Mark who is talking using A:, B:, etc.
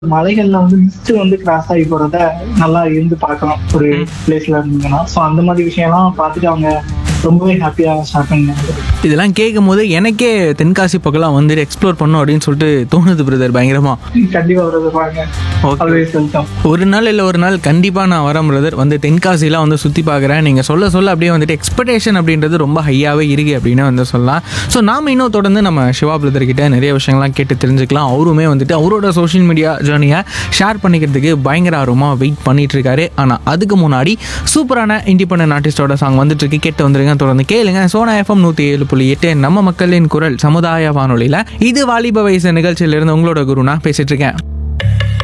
A: மலைகள்ல வந்து மிஸ்ட் வந்து கிராஸ் ஆகி போறத நல்லா இருந்து பார்க்கலாம் ஒரு பிளேஸ்ல இருந்தீங்கன்னா ஸோ அந்த மாதிரி விஷயம்லாம் பார்த்துட்டு அவங்க ரொம்பவே ஹாப்பியா ஸ்டார்ட் பண்ணாங்க
B: இதெல்லாம் கேட்கும் போது எனக்கே தென்காசி பக்கம்லாம் வந்துட்டு எக்ஸ்ப்ளோர் பண்ணும் அப்படின்னு சொல்லிட்டு தோணுது பிரதர் பயங்கரமா
A: கண்டிப்பா வருது பாருங்க
B: Okay.
A: ஆல்வேஸ் வெல்கம்
B: ஒரு நாள் இல்லை ஒரு நாள் கண்டிப்பாக நான் வரேன் பிரதர் வந்து தென்காசிலாம் வந்து சுற்றி பார்க்குறேன் நீங்கள் சொல்ல சொல்ல அப்படியே வந்துட்டு எக்ஸ்பெக்டேஷன் அப்படின்றது ரொம்ப ஹையாகவே இருக்கு அப்படின்னு வந்து சொல்லலாம் ஸோ நாம இன்னும் தொடர்ந்து நம்ம சிவா பிரதர் கிட்ட நிறைய விஷயங்கள்லாம் கேட்டு தெரிஞ்சுக்கலாம் அவருமே வந்துட்டு அவரோட சோஷியல் மீடியா ஜேர்னியை ஷேர் பண்ணிக்கிறதுக்கு பயங்கர ஆர்வமாக வெயிட் பண்ணிட்டு இருக்காரு ஆனால் அதுக்கு முன்னாடி சூப்பரான இண்டிபெண்டன்ட் ஆர்டிஸ்டோட சாங் வந்துட்டு இருக்கு கேட்டு வந்துருங்க தொடர்ந்து கேளுங்க சோனா எஃப்எம் நூற்றி ஏழு புள்ளி எட்டு நம்ம மக்களின் குரல் சமுதாய வானொலியில் இது வாலிப வயசு நிகழ்ச்சியிலிருந்து உங்களோட குரு நான் பேசிட்டு இருக்கேன்